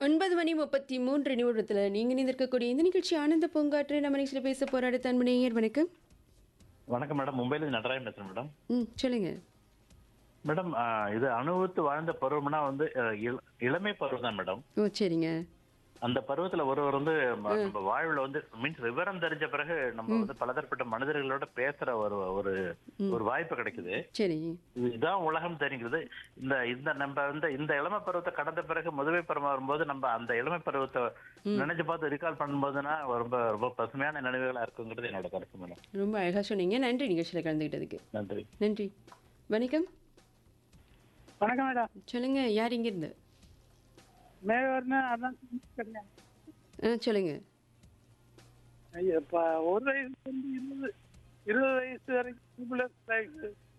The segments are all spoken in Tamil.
ஒன்பது மணி முப்பத்தி மூன்று நிமிடத்தில் நீங்கள் நிந்திருக்கக்கூடிய இந்த நிகழ்ச்சி ஆனந்த பூங்காற்று நம்ம நிகழ்ச்சியில் பேச போராட தன்மணியர் வணக்கம் வணக்கம் மேடம் மும்பைல இருந்து நடராஜன் பேசுறேன் மேடம் ம் சொல்லுங்க மேடம் ஆ, இது அனுபவித்து வாழ்ந்த பருவம்னா வந்து அ, இள- இளமை பருவம் தான் மேடம் ஓ சரிங்க அந்த பருவத்துல ஒருவர் வந்து ம- நம்ம வாழ்வுல வந்து மீன்ஸ் விவரம் தெரிஞ்ச பிறகு நம்ம வந்து பலதரப்பட்ட மனிதர்களோட பேசுற ஒரு ஒரு ஒரு வாய்ப்பு கிடைக்குது சரி இது இதான் உலகம் தெரிகிறது இந்த இந்த நம்ம வந்து இந்த இளமை பருவத்தை கடந்த பிறகு முதுமை பருவம் வரும்போது நம்ம அந்த இளமை பருவத்தை நினைச்சு பார்த்து ரீகால் பண்ணும்போதுன்னா ரொம்ப ரொம்ப பசுமையான நினைவுகளா இருக்குங்கிறது என்னோட கருத்து மேடம் ரொம்ப அழகாக சொன்னீங்க நன்றி நிகழ்ச்சியில் கலந்துக்கிட்டதுக்கு நன்றி நன்றி வணக்கம் வணக்கம் மேடம் சொல்லுங்க யார் இங்கிருந்து மேகவர்னு அதான் கிடையாது ஆ சொல்லுங்க ஐயா, இப்ப ஒரு வயசுல இருந்து இருபது இருபது வயசு வரைக்கும் plus life.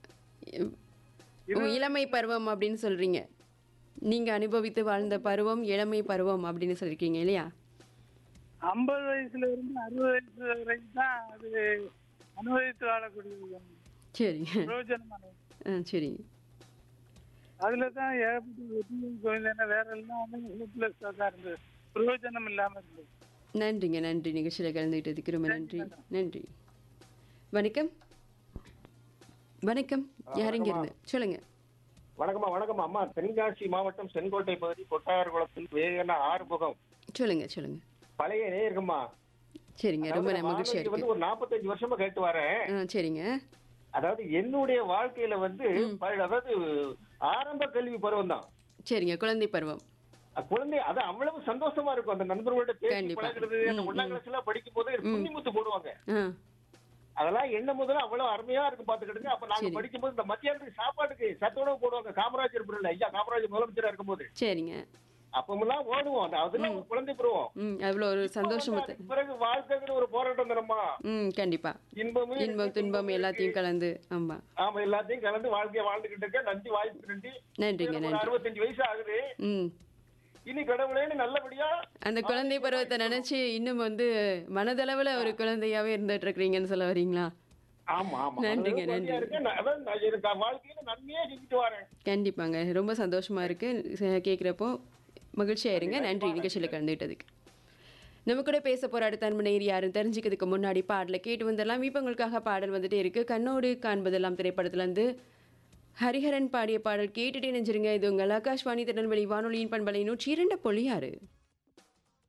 ஓ, இளமை பருவம் அப்படின்னு சொல்றீங்க நீங்க அனுபவித்து வாழ்ந்த பருவம் இளமை பருவம் அப்படின்னு சொல்லிருக்கீங்க இல்லையா ஐம்பது வயசுல இருந்து அறுபது வயசு வரைக்கும் தான் அது அனுபவித்து வாழக்கூடிய சரிங்க பிரயோஜனமானது ஆ சரி அதுல தான் ஏகப்பட்ட வெற்றியும் கோயில் என்ன வேற எல்லாம் வந்து ஹோப்லெஸ் தான் இருந்தது பிரயோஜனம் இல்லாம இருந்தது நன்றிங்க நன்றி நிகழ்ச்சியில் கலந்துக்கிட்டதுக்கு ரொம்ப நன்றி நன்றி வணக்கம் வணக்கம் யார் இங்கிருந்து சொல்லுங்க வணக்கம்மா வணக்கம்மா அம்மா தென்காசி மாவட்டம் செங்கோட்டை பகுதி கொட்டாரகுளத்தில் வேகன ஆறுமுகம் சொல்லுங்க சொல்லுங்க பழைய நேயர்கள்மா சரிங்க ரொம்ப அதாவது மகிழ்ச்சியா வானொலி இருக்கு வந்து ஒரு நாற்பத்தஞ்சு வருஷமா கேட்டு வரேன் ஆ சரிங்க அதாவது என்னுடைய வாழ்க்கையில வந்து ப- அதாவது ஆரம்ப கல்வி பருவம் தான் சரிங்க குழந்தை பருவம் குழந்தை அது அவ்வளவு சந்தோஷமா இருக்கும் அந்த நண்பர்களோட பேசி கண்டிப்பா. பழகுறது அந்த ஒன்னாம் கிளாஸ் எல்லாம் படிக்கும் போது புண்ணிமுத்து போடுவாங்க ஆ அதெல்லாம் என்ன முதல்ல அவ்வளவு அருமையா இருக்கும் பாத்துக்கிடுங்க அப்ப நாங்க சரி. படிக்கும் போது இந்த மத்தியானத்துக்கு சாப்பாட்டுக்கு சத்துணவு போடுவாங்க காமராஜர் பிறகு ஐயா காமராஜர் முதலமைச்சரா இருக்கும்போது சரிங்க அப்பமெல்லாம் ஓடுவோம் அந்த அதெல்லாம் ஒரு குழந்தை பருவம் ம் அவ்வளோ ஒரு சந்தோஷம் அதுக்கு பிறகு வாழ்க்கைங்கிற ஒரு போராட்டம் தானம்மா ம் கண்டிப்பா இன்பமும் இன்பம் துன்பம் எல்லாத்தையும் கலந்து ஆமா ஆமா எல்லாத்தையும் கலந்து வாழ்க்கைய வாழ்ந்துகிட்டு இருக்க நன்றி வாய்ப்பு நன்றி நன்றிங்க ஒரு நன்றி அறுபத்தஞ்சு வயசு ஆகுது ம் இனி கடவுளேன்னு நல்லபடியா அந்த குழந்தை பருவத்தை நினைச்சு இன்னும் வந்து மனதளவுல ஒரு குழந்தையாவே இருந்துட்டு இருக்கிறீங்கன்னு சொல்ல வரீங்களா ஆமா ஆமா நன்றிங்க, அதாவது நன்றி. குழந்தையா இருக்கேன். நான் அதான் நான் எனக்கு வாழ்க்கையில நன்மையே செஞ்சுட்டு வரேன் கண்டிப்பாங்க ரொம்ப சந்தோஷமா இருக்கு ச- கேட்குறப்போ மகிழ்ச்சியா இருங்க நன்றி நிகழ்ச்சியில் கலந்துக்கிட்டதுக்கு நம்ம கூட பேச போற அடுத்த அன்பனையர் யாரும் தெரிஞ்சுக்கிறதுக்கு முன்னாடி பாடலை கேட்டு வந்துடலாம் இப்போ உங்களுக்காக பாடல் வந்துட்டே இருக்கு கண்ணோடு காண்பதெல்லாம் திரைப்படத்துல இருந்து ஹரிஹரன் பாடிய பாடல் கேட்டுட்டே நெஞ்சிருங்க இது உங்கள் ஆகாஷ்வாணி திருநெல்வேலி வானொலியின் பண்பலை நூற்றி இரண்டு பொழியாறு